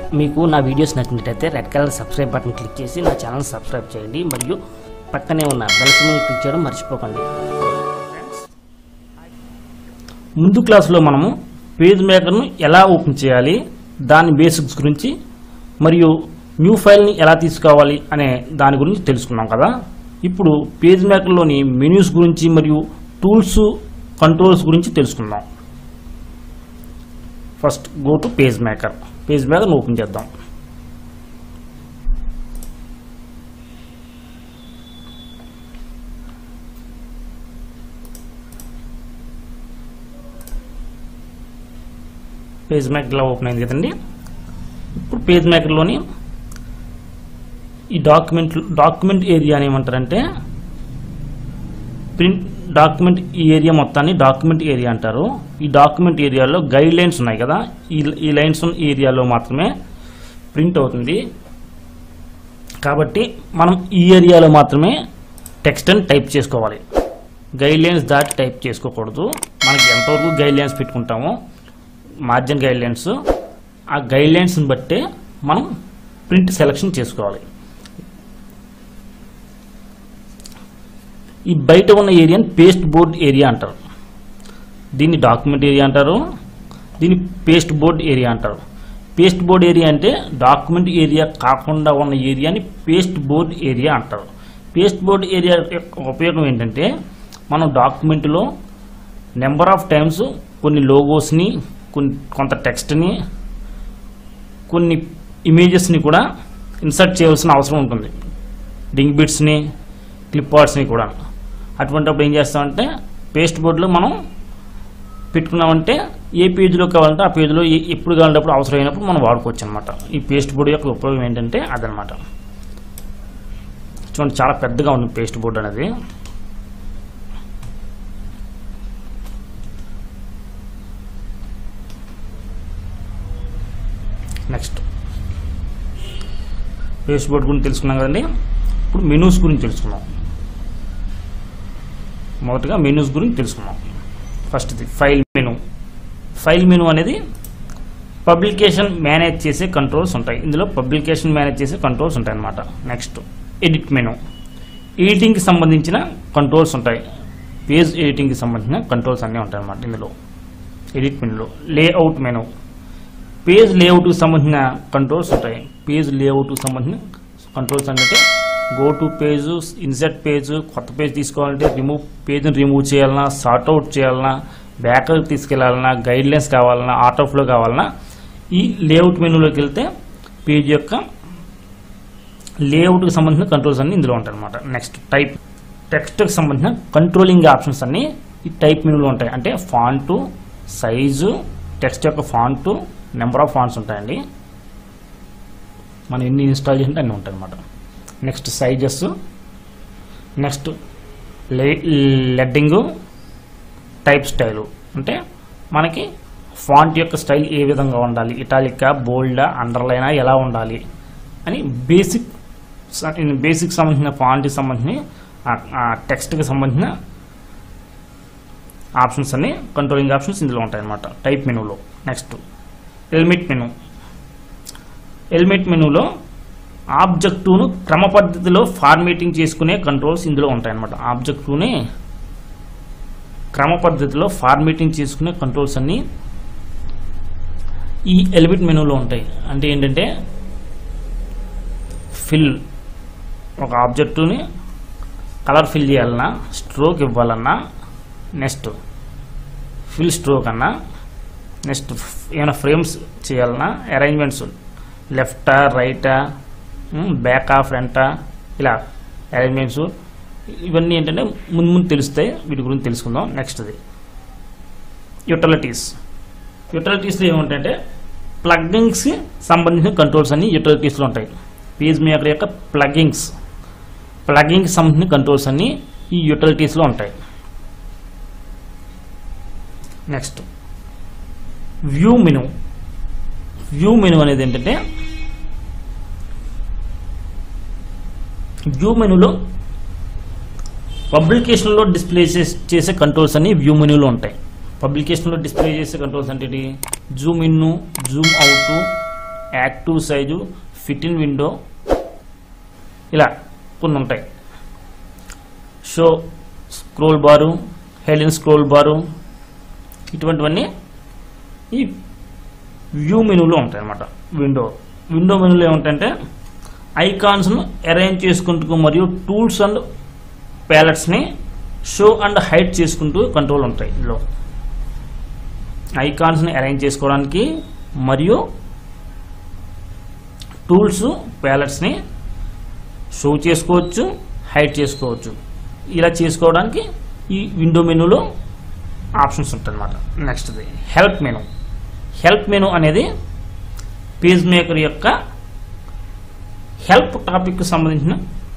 మీకు నా వీడియోస్ నచ్చినట్టయితే red colour subscribe button click చేసి నా ఛానల్ సబ్స్క్రైబ్ చేయండి మరియు పక్కనే ఉన్న బెల్ సింబల్ క్లిక్ చేయడం మర్చిపోకండి ముందు క్లాసులో మనము పేజ్ మేకర్ను ఎలా ఓపెన్ చేయాలి దాని బేసిక్స్ గురించి మరియు న్యూ ఫైల్ని ఎలా తీసుకోవాలి అనే దాని గురించి తెలుసుకున్నాం కదా ఇప్పుడు పేజ్ మేకర్లోని మెన్యూస్ గురించి మరియు టూల్స్ కంట్రోల్స్ గురించి తెలుసుకుందాం first go to page maker page మేకర్ని ఓపెన్ చేద్దాం పేజ్ మేకర్ ఇలా ఓపెన్ అయింది కదండి ఇప్పుడు పేజ్ మేకర్లోని ఈ డాక్యుమెంట్ డాక్యుమెంట్ ఏరియా అని ఏమంటారంటే ప్రింట్ డాక్యుమెంట్ ఈ ఏరియా మొత్తాన్ని డాక్యుమెంట్ ఏరియా అంటారు ఈ డాక్యుమెంట్ ఏరియాలో గైడ్ లైన్స్ ఉన్నాయి కదా ఈ ఈ లైన్స్ ఉన్న ఏరియాలో మాత్రమే ప్రింట్ అవుతుంది కాబట్టి మనం ఈ ఏరియాలో మాత్రమే టెక్స్ట్ అని టైప్ చేసుకోవాలి గైడ్ లైన్స్ దాటి టైప్ చేసుకోకూడదు మనకి ఎంతవరకు గైడ్ లైన్స్ పెట్టుకుంటామో మార్జిన్ గైడ్ లైన్స్ ఆ గైడ్ లైన్స్ని బట్టే మనం ప్రింట్ సెలెక్షన్ చేసుకోవాలి ఈ బయట ఉన్న ఏరియాని పేస్ట్ బోర్డ్ ఏరియా అంటారు దీన్ని డాక్యుమెంట్ ఏరియా అంటారు దీన్ని పేస్ట్ బోర్డ్ ఏరియా అంటారు పేస్ట్ బోర్డ్ ఏరియా అంటే డాక్యుమెంట్ ఏరియా కాకుండా ఉన్న ఏరియాని పేస్ట్ బోర్డ్ ఏరియా అంటారు పేస్ట్ బోర్డ్ ఏరియా యొక్క ఉపయోగం ఏంటంటే మనం డాక్యుమెంట్లో నెంబర్ ఆఫ్ టైమ్స్ కొన్ని లోగోస్ని కొన్ని కొంత టెక్స్ట్ని కొన్ని ఇమేజెస్ని కూడా ఇన్సర్ట్ చేయవలసిన అవసరం ఉంటుంది డింగ్ బిట్స్ని క్లిప్ ఆర్ట్స్ని కూడా అటువంటిప్పుడు ఏం చేస్తామంటే పేస్ట్ బోర్డులో మనం పెట్టుకున్నామంటే ఏ పేజీలో కావాలంటే ఆ పేజీలో ఏ- ఎప్పుడు కావాలంటే అప్పుడు అవసరమైనప్పుడు మనం వాడుకోవచ్చు అనమాట ఈ పేస్ట్ బోర్డు యొక్క ఉపయోగం ఏంటంటే అదనమాట చూడండి చాలా పెద్దగా ఉంది పేస్ట్ బోర్డు అనేది నెక్స్ట్ పేస్ట్ బోర్డ్ గురించి తెలుసుకున్నాం కదండి ఇప్పుడు మెనూస్ గురించి తెలుసుకున్నాం మొదటగా మెనూస్ గురించి తెలుసుకున్నాం ఫస్ట్ది ఫైల్ మెనూ ఫైల్ మెనూ అనేది పబ్లికేషన్ మేనేజ్ చేసే కంట్రోల్స్ ఉంటాయి ఇందులో పబ్లికేషన్ మేనేజ్ చేసే కంట్రోల్స్ ఉంటాయి అన్నమాట నెక్స్ట్ ఎడిట్ మెనూ ఎడిటింగ్కి సంబంధించిన కంట్రోల్స్ ఉంటాయి పేజ్ ఎడిటింగ్కి సంబంధించిన కంట్రోల్స్ అన్నీ ఉంటాయి అన్నమాట ఇందులో ఎడిట్ మెనూలో లేఅవుట్ మెనూ పేజ్ లేఅవుట్కి సంబంధించిన కంట్రోల్స్ ఉంటాయి పేజ్ లేఅవుట్కి సంబంధించిన కంట్రోల్స్ అంటే go to page insert page కొత్త పేజ్ తీసుకోవాలంటే రిమూవ్ పేజ్ని రిమూవ్ చేయాలన్నా సార్ట్ అవుట్ చేయాలన్నా బ్యాకప్ తీసుకెళ్లాలన్నా గైడ్ లైన్స్ కావాలన్నా ఆటో ఫ్లో కావాలన్నా ఈ లేఅవుట్ మెనూలోకి వెళ్తే పేజ్ యొక్క లేఅవుట్కి సంబంధించిన కంట్రోల్స్ అన్ని ఇందులో ఉంటాయి అనమాట నెక్స్ట్ టైప్ టెక్స్ట్కి సంబంధించిన కంట్రోలింగ్ ఆప్షన్స్ అన్ని ఈ టైప్ మెనూలో ఉంటాయి అంటే ఫాంటు సైజు టెక్స్ట్ యొక్క ఫాంటు నెంబర్ ఆఫ్ ఫాంట్స్ ఉంటాయండి మనం ఎన్ని ఇన్స్టాల్ చేసినా అన్నీ ఉంటాయి అనమాట next sizes next leading type style అంటే మనకి ఫాంట్ యొక్క స్టైల్ ఏ విధంగా ఉండాలి ఇటాలికా బోల్డా అండర్లైనా ఎలా ఉండాలి అని బేసిక్ బేసిక్ సంబంధించిన ఫాంట్కి సంబంధించిన ఆ టెక్స్ట్కి సంబంధించిన ఆప్షన్స్ అన్ని కంట్రోలింగ్ ఆప్షన్స్ ఇందులో ఉంటాయి అన్నమాట టైప్ మెనూలో నెక్స్ట్ ఎల్మిట్ మెనూ ఎల్మిట్ మెనూలో ఆబ్జెక్టును క్రమ పద్ధతిలో ఫార్మేటింగ్ చేసుకునే కంట్రోల్స్ ఇందులో ఉంటాయన్నమాట ఆబ్జెక్టుని క్రమ పద్ధతిలో ఫార్మేటింగ్ చేసుకునే కంట్రోల్స్ అన్నీ ఈ ఎలిమిట్ మెనూలో ఉంటాయి అంటే ఏంటంటే ఫిల్ ఒక ఆబ్జెక్టుని కలర్ ఫిల్ చేయాలన్నా స్ట్రోక్ ఇవ్వాలన్నా నెక్స్ట్ ఫిల్ స్ట్రోక్ అన్నా నెక్స్ట్ ఏమైనా ఫ్రేమ్స్ చేయాలన్నా అరేంజ్మెంట్స్ లెఫ్టా రైటా బ్యాకా ఫ్రంటా ఇలా అరేంజ్మెంట్స్ ఇవన్నీ ఏంటంటే ముందు ముందు తెలుస్తాయి వీటి గురించి తెలుసుకుందాం నెక్స్ట్ది యూటిలిటీస్ యూటిలిటీస్లో ఏముంటాయంటే ప్లగ్గింగ్స్కి సంబంధించిన కంట్రోల్స్ అన్ని యూటిలిటీస్లో ఉంటాయి పేజ్ మేకర్ యొక్క ప్లగ్గింగ్స్ ప్లగ్గింగ్కి సంబంధించిన కంట్రోల్స్ అన్ని ఈ యూటిలిటీస్లో ఉంటాయి next view menu view menu అనేది ఏంటంటే వ్యూ మెనూలో పబ్లికేషన్లో డిస్ప్లే చేసే- చేసే కంట్రోల్స్ అన్ని వ్యూ మెనూలో ఉంటాయి పబ్లికేషన్లో డిస్ప్లే చేసే కంట్రోల్స్ అంటే zoom in zoom out active size fit in window ఇలా కొన్ని ఉంటాయి షో స్క్రోల్ బారు హెలిన్ స్క్రోల్ బారు ఇటువంటివన్నీ ఈ వ్యూ మెనూలో ఉంటాయి అన్నమాట విండో విండో మెనూలో ఏముంటాయంటే ఐకాన్స్ను అరేంజ్ చేసుకుంటూ మరియు టూల్స్ అండ్ ప్యాలెట్స్ని షో అండ్ హైడ్ చేసుకుంటూ కంట్రోల్ ఉంటాయి ఇందులో ఐకాన్స్ని అరేంజ్ చేసుకోవడానికి మరియు టూల్స్ ప్యాలెట్స్ని షో చేసుకోవచ్చు హైడ్ చేసుకోవచ్చు ఇలా చేసుకోవడానికి ఈ విండో మెనూలో ఆప్షన్స్ ఉంటాయి అన్నమాట నెక్స్ట్ది హెల్ప్ మెనూ హెల్ప్ మెనూ అనేది పేజ్ మేకర్ యొక్క హెల్ప్ టాపిక్కి సంబంధించిన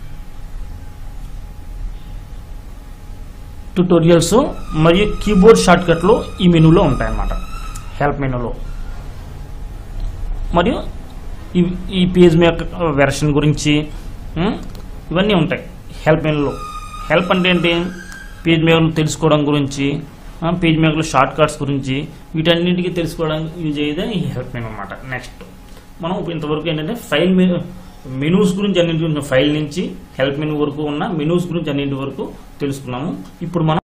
ట్యుటోరియల్స్ మరియు కీబోర్డ్ షార్ట్కట్లు ఈ మెనూలో ఉంటాయన్నమాట హెల్ప్ మెనూలో మరియు ఈ ఈ పేజ్ యొక్క వెర్షన్ గురించి ఉమ్, ఇవన్నీ ఉంటాయి హెల్ప్ మెనూలో హెల్ప్ అంటే ఏంటి పేజ్ మేకర్లు తెలుసుకోవడం గురించి ఆ, పేజ్ మేకర్లు షార్ట్ కట్స్ గురించి వీటన్నింటికి తెలుసుకోవడానికి యూజ్ అయ్యేదే ఈ హెల్ప్ మెనూ అనమాట నెక్స్ట్ మనం ఇంతవరకు ఏంటంటే ఫైల్ మెనూ మెనూస్ గురించి అన్నింటి గురించి ఫైల్ నుంచి హెల్ప్ మెనూ వరకు ఉన్న మెనూస్ గురించి అన్నింటి వరకు తెలుసుకున్నాము ఇప్పుడు మనం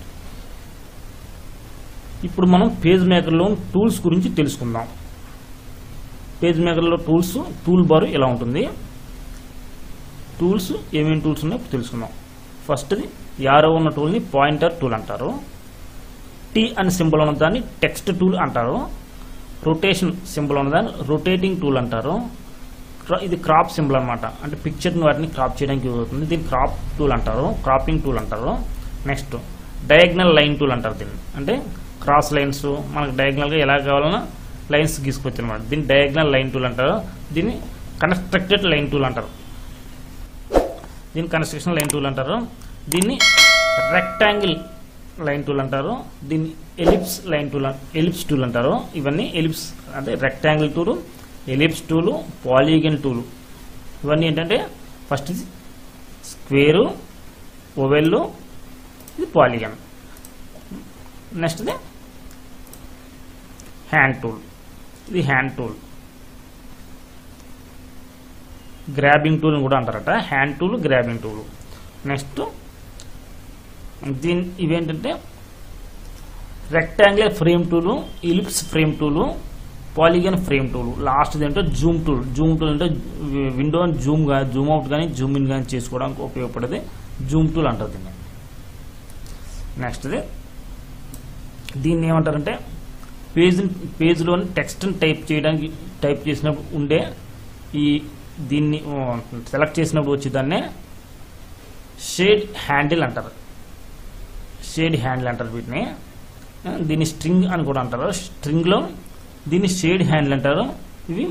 ఇప్పుడు మనం పేజ్ మేకర్లో టూల్స్ గురించి తెలుసుకుందాం పేజ్ మేకర్లో టూల్స్ టూల్ బార్ ఎలా ఉంటుంది టూల్స్ ఏమేమి టూల్స్ ఉన్నాయో ఇప్పుడు తెలుసుకుందాం ఫస్ట్ది యారో ఉన్న టూల్ని పాయింటర్ టూల్ అంటారు టీ అని సింబల్ ఉన్న దాన్ని టెక్స్ట్ టూల్ అంటారు రొటేషన్ సింబల్ ఉన్న దాన్ని రొటేటింగ్ టూల్ అంటారు క్రా- ఇది క్రాప్ సింబల్ అనమాట అంటే పిక్చర్ని వాటిని క్రాప్ చేయడానికి యూజ్ అవుతుంది దీన్ని క్రాప్ టూల్ అంటారు క్రాపింగ్ టూల్ అంటారు నెక్స్ట్ డయాగ్నల్ లైన్ టూల్ అంటారు దీన్ని అంటే క్రాస్ లైన్స్ మనకు డయాగ్నల్గా ఎలా కావాలన్నా లైన్స్ గీసుకోవచ్చు అనమాట దీన్ని డయాగ్నల్ లైన్ టూల్ అంటారు దీన్ని కన్స్ట్రక్టెడ్ లైన్ టూల్ అంటారు దీన్ని కన్స్ట్రక్షన్ లైన్ టూల్ అంటారు దీన్ని రెక్టాంగిల్ లైన్ టూల్ అంటారు దీన్ని ellipse line tool ellipse tool అంటారు ఇవన్నీ ఎలిప్స్ అంటే rectangle tool ellipse tool polygon tool ఇవన్నీ ఏంటంటే ఫస్ట్ ఇది స్క్వేరు ఓవెల్లు ఇది పాలిగన్ నెక్స్ట్ది హ్యాండ్ టూల్ ఇది హ్యాండ్ టూల్ గ్రాబింగ్ టూల్ కూడా అంటారట hand tool grabbing tool next దీని ఇవేంటంటే rectangular frame tool ellipse frame tool polygon frame tool last ఏంటంటే జూమ్ టూల్ జూమ్ టూల్ అంటే విండో జూమ్ కానీ జూమ్ అవుట్ కానీ జూమ్ ఇన్ కానీ చేసుకోవడానికి ఉపయోగపడేది జూమ్ టూల్ అంటారు దీన్ని నెక్స్ట్ది దీన్ని ఏమంటారంటే పేజ్ పేజ్లోని టెక్స్ట్ని టైప్ చేయడానికి టైప్ చేసినప్పుడు ఉండే ఈ దీన్ని సెలెక్ట్ చేసినప్పుడు వచ్చి దాన్నే షేడ్ హ్యాండిల్ అంటారు షేడ్ హ్యాండిల్ అంటారు వీటిని ఆ, దీన్ని స్ట్రింగ్ అని కూడా అంటారు స్ట్రింగ్లో దీన్ని షేడ్ హ్యాండిల్ అంటారు ఇవి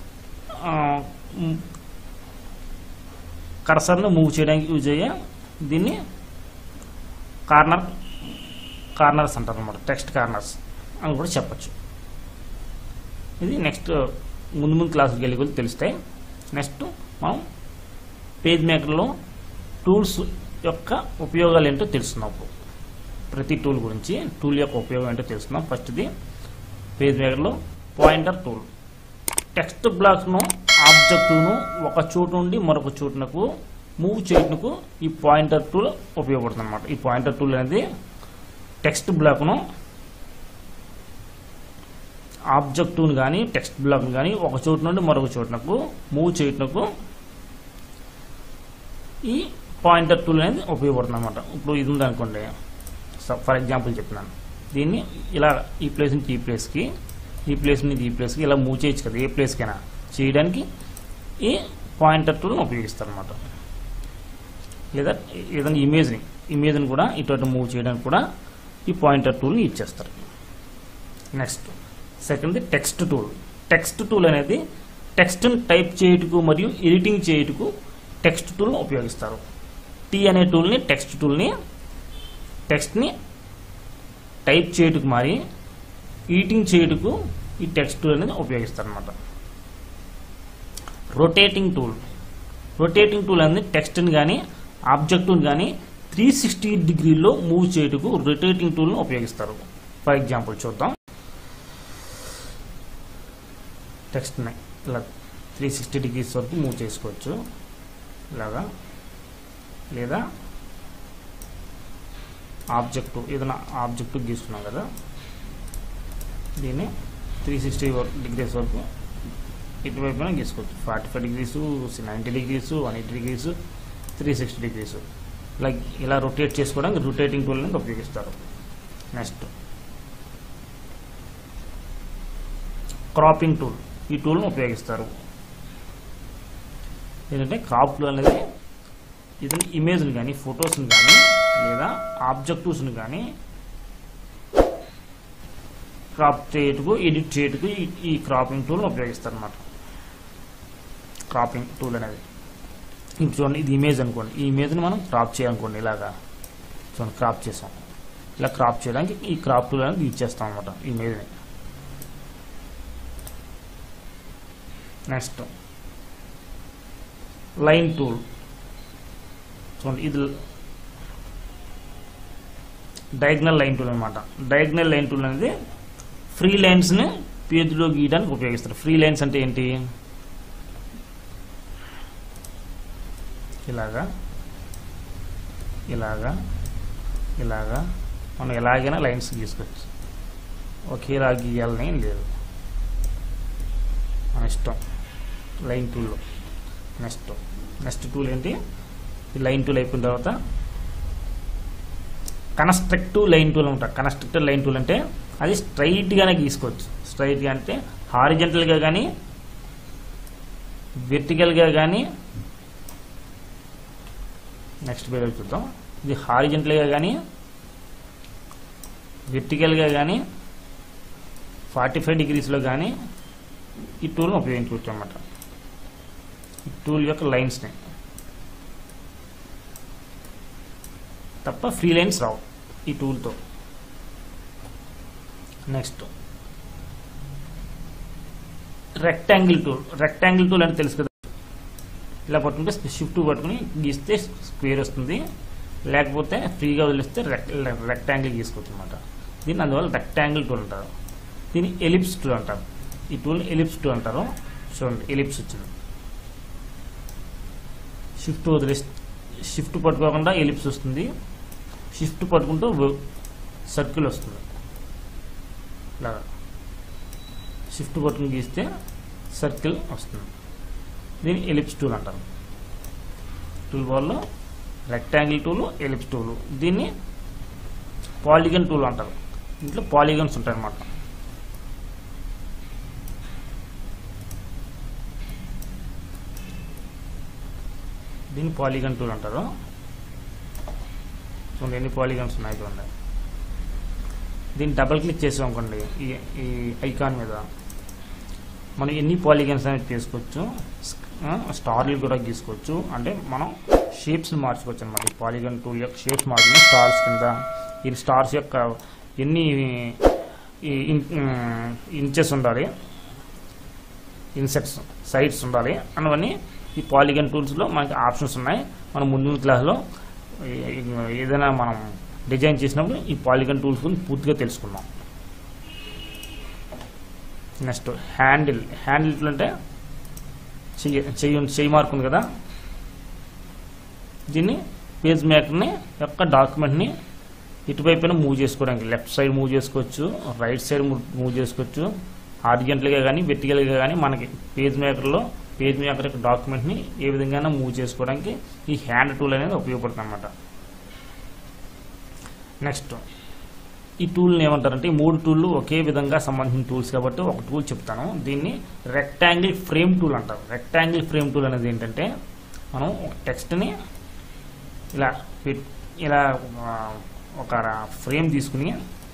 కర్సర్ను మూవ్ చేయడానికి యూజ్ అయ్యే దీన్ని కార్నర్ కార్నర్స్ అంటారు అనమాట టెక్స్ట్ కార్నర్స్ అని కూడా చెప్పచ్చు ఇది నెక్స్ట్ ముందు ముందు క్లాసుకి వెళ్ళి కొద్ది తెలుస్తాయి నెక్స్ట్ మనం పేజ్ మేకర్లో టూల్స్ యొక్క ఉపయోగాలు ఏంటో తెలుస్తున్నాం ఇప్పుడు ప్రతి టూల్ గురించి టూల్ యొక్క ఉపయోగం ఏంటో తెలుసుకుందాం ఫస్ట్ది పేజ్ మేకర్లో పాయింటర్ టూల్ టెక్స్ట్ బ్లాక్ను ఆబ్జెక్టును ఒక చోటు నుండి మరొక చోటునకు మూవ్ చేయటకు ఈ పాయింటర్ టూల్ ఉపయోగపడుతుంది అనమాట ఈ పాయింటర్ టూల్ అనేది టెక్స్ట్ బ్లాక్ను ఆబ్జెక్టును కానీ టెక్స్ట్ బ్లాక్ను కానీ ఒక చోటు నుండి మరొక చోటునకు మూవ్ చేయటకు ఈ పాయింటర్ టూల్ అనేది ఉపయోగపడుతుంది అనమాట ఇప్పుడు ఇది ఉందనుకోండి ఫర్ ఎగ్జాంపుల్ చెప్తున్నాను దీన్ని ఇలా ఈ ప్లేస్ నుంచి ఈ ప్లేస్కి ఈ ప్లేస్ నుంచి ఈ ప్లేస్కి ఇలా మూవ్ చేయొచ్చు కదా ఏ ప్లేస్కైనా చేయడానికి ఈ పాయింటర్ టూల్ని ఉపయోగిస్తారు అనమాట లేదా ఏదైనా ఇమేజ్ని ఇమేజ్ని కూడా ఇటు మూవ్ చేయడానికి కూడా ఈ పాయింటర్ టూల్ని ఇచ్చేస్తారు next second text tool text tool అనేది టెక్స్ట్ని టైప్ చేయుటకు మరియు ఎడిటింగ్ చేయుటకు టెక్స్ట్ టూల్ని ఉపయోగిస్తారు టీ అనే టూల్ని టెక్స్ట్ టూల్ని టెక్స్ట్ని టైప్ చేయుటకు మరి ఎడిటింగ్ చేయుటకు ఈ టెక్స్ట్ టూల్ అనేది ఉపయోగిస్తారు అనమాట రొటేటింగ్ టూల్ రొటేటింగ్ టూల్ అనేది టెక్స్ట్ని కానీ ఆబ్జెక్టుని కానీ త్రీ సిక్స్టీ డిగ్రీలో మూవ్ చేయుటకు రొటేటింగ్ టూల్ని ఉపయోగిస్తారు ఫర్ ఎగ్జాంపుల్ చూద్దాం టెక్స్ట్ని ఇలా త్రీ సిక్స్టీ డిగ్రీస్ వరకు మూవ్ చేసుకోవచ్చు ఇలాగా లేదా ఆబ్జెక్టు ఏదైనా ఆబ్జెక్టు గీస్తున్నాం కదా దీన్ని త్రీ సిక్స్టీ డిగ్రీస్ వరకు ఇటువైపున గీసుకోవచ్చు forty five degrees ninety degrees one eighty degrees three sixty degrees ఇలా ఇలా రొటేట్ చేసుకోవడానికి రొటేటింగ్ టూల్ని ఉపయోగిస్తారు నెక్స్ట్ క్రాపింగ్ టూల్ ఈ టూల్ని ఉపయోగిస్తారు ఏంటంటే క్రాప్ టూల్ అనేది ఇది ఇమేజ్ని కానీ ఫొటోస్ని కానీ లేదా ఆబ్జెక్టివ్స్ని కానీ క్రాప్ చేయటకు ఎడిట్ చేయటకు ఈ- ఈ క్రాపింగ్ టూల్ని ఉపయోగిస్తారు అన్నమాట క్రాపింగ్ టూల్ అనేది ఇప్పుడు చూడండి ఇది ఇమేజ్ అనుకోండి ఈ ఇమేజ్ని మనం క్రాప్ చేయాలనుకోండి ఇలాగా చూడండి క్రాప్ చేసాం ఇలా క్రాప్ చేయడానికి ఈ క్రాప్ టూల్ అనేది యూజ్ చేస్తాం అనమాట ఇమేజ్ని నెక్స్ట్ లైన్ టూల్ చూడండి ఇది డయాగ్నల్ లైన్ టూల్ అనమాట డయాగ్నల్ లైన్ టూల్ అనేది ఫ్రీ లైన్స్ని పేజీలో గీయడానికి ఉపయోగిస్తారు ఫ్రీ లైన్స్ అంటే ఏంటి ఇలాగా ఇలాగా ఇలాగా మనం ఎలాగైనా లైన్స్ గీసుకోవచ్చు ఒకేలా గీయాలని ఏం లేదు మన ఇష్టం లైన్ టూల్లో నెక్స్ట్ నెక్స్ట్ టూల్ ఏంటి ఈ లైన్ టూల్ అయిపోయిన తర్వాత కన్స్ట్రక్టివ్ లైన్ టూల్ ఉంటారు కన్స్ట్రక్టివ్ లైన్ టూల్ అంటే అది స్ట్రైట్గానే గీసుకోవచ్చు స్ట్రైట్గా అంటే హారిజెంటల్గా కానీ వెర్టికల్గా కానీ నెక్స్ట్ పేరు చూద్దాం ఇది హారిజెంటల్గా కానీ వెర్టికల్గా కానీ ఫార్టీ ఫైవ్ డిగ్రీస్లో కానీ ఈ టూల్ని ఉపయోగించవచ్చు అన్నమాట ఈ టూల్ యొక్క లైన్స్ని తప్ప ఫ్రీ లైన్స్ రావు ఈ టూల్తో next rectangle tool rectangle tool అంటే తెలుసు కదా ఇలా పట్టుకుంటే షిఫ్ట్ పట్టుకుని గీస్తే స్క్వేర్ వస్తుంది లేకపోతే ఫ్రీగా వదిలిస్తే రెక్టాంగిల్ గీసుకోవచ్చు అనమాట దీన్ని అందువల్ల రెక్టాంగిల్ టూల్ అంటారు దీన్ని ఎలిప్స్ టూల్ అంటారు ఈ టూల్ ఎలిప్స్ టూల్ అంటారు చూడండి ఎలిప్స్ వచ్చింది షిఫ్ట్ వదిలి షిఫ్ట్ పట్టుకోకుండా ఎలిప్స్ వస్తుంది షిఫ్ట్ పట్టుకుంటూ సర్కిల్ వస్తుంది ఇలా షిఫ్ట్ పట్టుకుని గీస్తే సర్కిల్ వస్తుంది దీన్ని ఎలిప్స్ టూల్ అంటారు టూల్ బాల్లో రెక్టాంగిల్ టూల్ ఎలిప్స్ టూల్ దీన్ని పాలిగన్ టూల్ అంటారు ఇంట్లో పాలిగన్స్ ఉంటాయి అన్నమాట దీన్ని పాలిగన్ టూల్ అంటారు చూడండి ఎన్ని పాలిగన్స్ ఉన్నాయి చూడండి దీన్ని డబల్ క్లిక్ చేసాం అనుకోండి ఈ ఈ ఐకాన్ మీద మనం ఎన్ని పాలిగన్స్ అనేది తీసుకోవచ్చు స్టార్లు కూడా గీసుకోవచ్చు అంటే మనం షేప్స్ని మార్చుకోవచ్చు అనమాట ఈ పాలిగన్ టూల్ యొక్క షేప్స్ మార్చుకుని స్టార్స్ కింద ఈ స్టార్స్ యొక్క ఎన్ని ఇంచెస్ ఉండాలి ఇన్సెట్స్ సైడ్స్ ఉండాలి అన్నవన్నీ ఈ పాలిగన్ టూల్స్లో మనకి ఆప్షన్స్ ఉన్నాయి మనం ముందు క్లాస్లో ఏదైనా మనం డిజైన్ చేసినప్పుడు ఈ పాలిగన్ టూల్స్ గురించి పూర్తిగా తెలుసుకున్నాం నెక్స్ట్ హ్యాండిల్ హ్యాండిల్ అంటే చెయ్యి చెయ్యి చెయ్యి మార్క్ ఉంది కదా దీన్ని పేజ్ మేకర్ని యొక్క డాక్యుమెంట్ని ఇటువైపున మూవ్ చేసుకోవడానికి లెఫ్ట్ సైడ్ మూవ్ చేసుకోవచ్చు రైట్ సైడ్ మూవ్ చేసుకోవచ్చు హార్జెంటల్గా కానీ వెర్టికల్గా కానీ మనకి పేజ్ మేకర్లో పేజ్ మేకర్ యొక్క డాక్యుమెంట్ని ఏ విధంగా మూవ్ చేసుకోవడానికి ఈ హ్యాండ్ టూల్ అనేది ఉపయోగపడుతుంది అనమాట నెక్స్ట్ ఈ టూల్ని ఏమంటారంటే ఈ మూడు టూళ్ళు ఒకే విధంగా సంబంధించిన టూల్స్ కాబట్టి ఒక టూల్ చెప్తాను దీన్ని రెక్టాంగిల్ ఫ్రేమ్ టూల్ అంటారు రెక్టాంగిల్ ఫ్రేమ్ టూల్ అనేది ఏంటంటే మనం ఒక టెక్స్ట్ని ఇలా పెట్- ఇలా ఆ, ఒక ఫ్రేమ్ తీసుకుని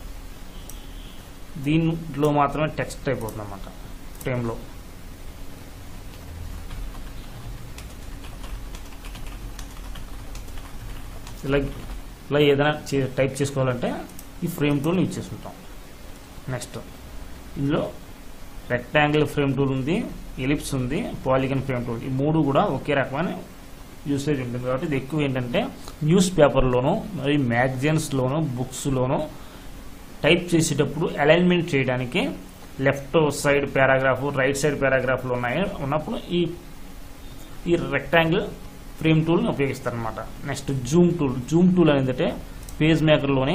దీంట్లో మాత్రమే టెక్స్ట్ అయిపోతుంది అన్నమాట ఫ్రేమ్లో ఇలా ఇలా ఏదైనా చే- టైప్ చేసుకోవాలంటే ఈ ఫ్రేమ్ టూల్ని యూజ్ చేసుకుంటాం నెక్స్ట్ ఇందులో రెక్టాంగిల్ ఫ్రేమ్ టూల్ ఉంది ఎలిప్స్ ఉంది పాలిగన్ ఫ్రేమ్ టూల్ ఈ మూడు కూడా ఒకే రకమైన యూసేజ్ ఉంటుంది కాబట్టి ఇది ఎక్కువ ఏంటంటే న్యూస్ పేపర్లోను మరియు మ్యాగజైన్స్లోను బుక్స్లోను టైప్ చేసేటప్పుడు అలైన్మెంట్ చేయడానికి left side paragraph right side పారాగ్రాఫ్లు ఉన్నాయి ఉన్నప్పుడు ఈ ఈ రెక్టాంగిల్ ఫ్రేమ్ టూల్ని ఉపయోగిస్తారనమాట next zoom tool zoom tool అనేది అంటే పేజ్ మేకర్లోనే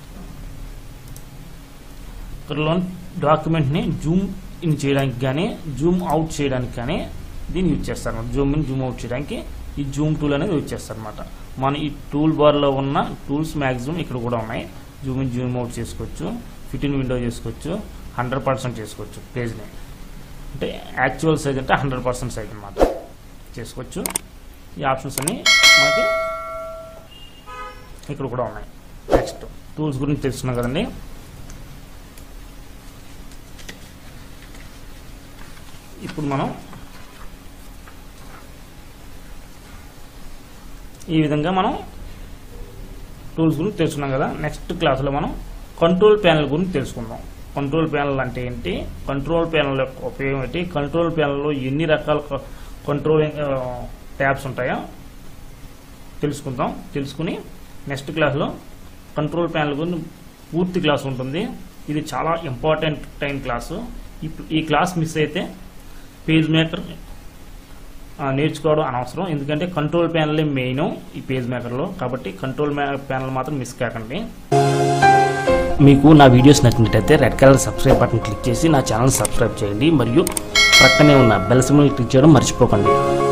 ఇక్కడలో డాక్యుమెంట్ని జూమ్ ఇన్ చేయడానికి కానీ జూమ్ అవుట్ చేయడానికి కానీ దీన్ని యూజ్ చేస్తారు జూమ్ ఇన్ జూమ్ అవుట్ చేయడానికి ఈ జూమ్ టూల్ అనేది యూజ్ చేస్తారనమాట మన ఈ టూల్ బార్లో ఉన్న టూల్స్ మ్యాక్సిమం ఇక్కడ కూడా ఉన్నాయి జూమ్ ఇన్ జూమ్ అవుట్ చేసుకోవచ్చు ఫిట్ ఇన్ విండో చేసుకోవచ్చు హండ్రెడ్ పర్సెంట్ చేసుకోవచ్చు పేజ్ని అంటే యాక్చువల్ సైజ్ అంటే హండ్రెడ్ పర్సెంట్ సైజ్ అనమాట చేసుకోవచ్చు ఈ ఆప్షన్స్ అన్ని మనకి ఇక్కడ కూడా ఉన్నాయి నెక్స్ట్ టూల్స్ గురించి తెలుసుకున్నాం కదండి ఇప్పుడు మనం ఈ విధంగా మనం టూల్స్ గురించి తెలుసుకున్నాం కదా నెక్స్ట్ క్లాస్లో మనం కంట్రోల్ ప్యానల్ గురించి తెలుసుకుందాం కంట్రోల్ ప్యానల్ అంటే ఏంటి కంట్రోల్ ప్యానల్ యొక్క ఉపయోగం ఏంటి కంట్రోల్ ప్యానల్లో ఎన్ని రకాల కంట్రోలింగ్ ట్యాబ్స్ ఉంటాయో తెలుసుకుందాం తెలుసుకుని నెక్స్ట్ క్లాస్లో కంట్రోల్ ప్యానల్ గురించి పూర్తి క్లాస్ ఉంటుంది ఇది చాలా ఇంపార్టెంట్ టైం క్లాసు ఈ- ఈ క్లాస్ మిస్ అయితే పేజ్ మేకర్ ఆ, నేర్చుకోవడం అనవసరం ఎందుకంటే కంట్రోల్ ప్యానల్ మెయిన్ ఈ పేజ్ మేకర్లో కాబట్టి కంట్రోల్ ప్యానల్ మాత్రం మిస్ కాకండి మీకు నా వీడియోస్ నచ్చినట్టయితే red colour subscribe button click చేసి నా ఛానల్ సబ్స్క్రైబ్ చేయండి మరియు ప్రక్కనే ఉన్న బెల్ సింబల్ క్లిక్ చేయడం మర్చిపోకండి